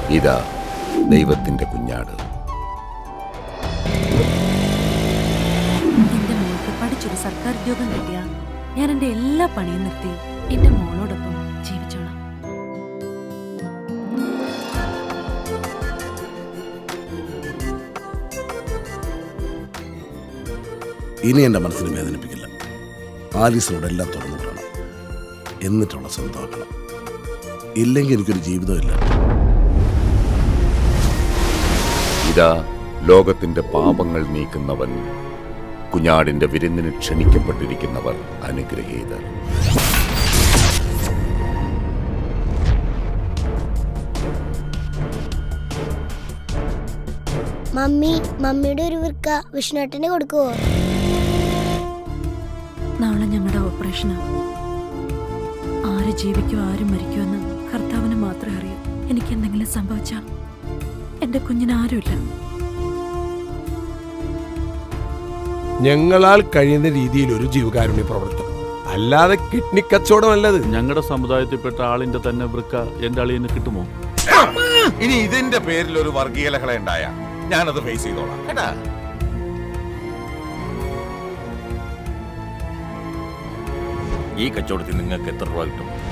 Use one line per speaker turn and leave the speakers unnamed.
ഇതാ ദൈവത്തിന്റെ കുഞ്ഞാട്
എന്റെ മോൾക്ക് പഠിച്ചൊരു സർക്കാർ ഉദ്യോഗം കിട്ടിയ ഞാൻ എന്റെ എല്ലാ പണിയും നിർത്തി എന്റെ മോളോടൊപ്പം ജീവിച്ചോളാം
ഇനി എൻ്റെ മനസ്സിനെ വേദനിപ്പിക്കില്ല ആലീസിനോട് എല്ലാം തുറന്നു വിടണം എന്നിട്ടുള്ള സ്വന്തമാക്കണം ഇല്ലെങ്കിൽ എനിക്കൊരു ജീവിതമില്ല
ഇതാ ലോകത്തിന്റെ പാപങ്ങൾ നീക്കുന്നവൻ കുഞ്ഞാടിന്റെ വിരുന്നിന് ക്ഷണിക്കപ്പെട്ടിരിക്കുന്നവർ അനുഗ്രഹീതർ
മമ്മി മമ്മിയുടെ ഒരു വൃക്ക വിഷ്ണുട്ടന് കൊടുക്കുവോ
നാളെ ഞങ്ങളുടെ ഓപ്പറേഷനാ ആര് ജീവിക്കോ ആര് മരിക്കുമെന്ന് കർത്താവിന് മാത്രമേ അറിയൂ എനിക്ക് എന്തെങ്കിലും സംഭവിച്ചാൽ എന്റെ കുഞ്ഞിന് ആരുമില്ല
ഞങ്ങളാൽ കഴിയുന്ന രീതിയിൽ ഒരു ജീവകാരുണ്യ പ്രവർത്തനം അല്ലാതെ കിഡ്നി കച്ചവടമല്ലത്
ഞങ്ങളുടെ സമുദായത്തിൽപ്പെട്ട ആളിന്റെ തന്നെ വൃക്ക എന്റെ അളിയന് കിട്ടുമോ
ഇനി ഇതിന്റെ പേരിൽ ഒരു വർഗീയ ലഹള ഉണ്ടായ ഞാനത് ഫേസ് ചെയ്തോളാം കേട്ടാ
ഈ കച്ചവടത്തിൽ നിങ്ങൾക്ക് എത്ര രൂപ കിട്ടും